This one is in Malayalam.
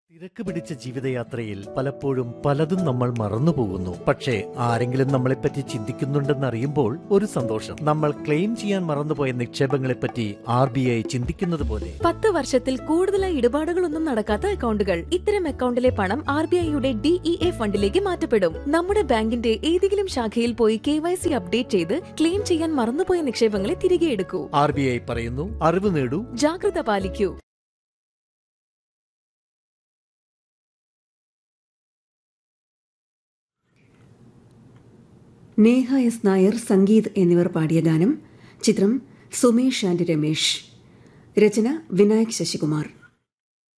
തിരക്ക് പിടിച്ച ജീവിതയാത്രയിൽ പലപ്പോഴും പലതും നമ്മൾ മറന്നുപോകുന്നു പക്ഷേ ആരെങ്കിലും നമ്മളെപ്പറ്റി ചിന്തിക്കുന്നുണ്ടെന്നറിയുമ്പോൾ ഒരു സന്തോഷം നമ്മൾ ക്ലെയിം ചെയ്യാൻ മറന്നുപോയ നിക്ഷേപങ്ങളെപ്പറ്റി ആർ ബി ഐ ചിന്തിക്കുന്നത് പോലെ പത്ത് വർഷത്തിൽ കൂടുതലായി ഇടപാടുകളൊന്നും നടക്കാത്ത അക്കൗണ്ടുകൾ ഇത്തരം അക്കൗണ്ടിലെ പണം ആർ ബി ഐയുടെ ഡിഇഎ ഫണ്ടിലേക്ക് മാറ്റപ്പെടും നമ്മുടെ ബാങ്കിന്റെ ഏതെങ്കിലും ശാഖയിൽ പോയി കെ വൈ സി അപ്ഡേറ്റ് ചെയ്ത് ക്ലെയിം ചെയ്യാൻ മറന്നുപോയ നിക്ഷേപങ്ങളെ തിരികെ എടുക്കൂ ആർ ബി ഐ പറയുന്നു അറിവ് നേടൂ ജാഗ്രത പാലിക്കൂ നേഹ എസ് നായർ സംഗീത് എന്നിവർ പാടിയ ഗാനം ചിത്രം സുമേഷ് ആൻഡ് രമേശ് രചന വിനായക് ശശികുമാർ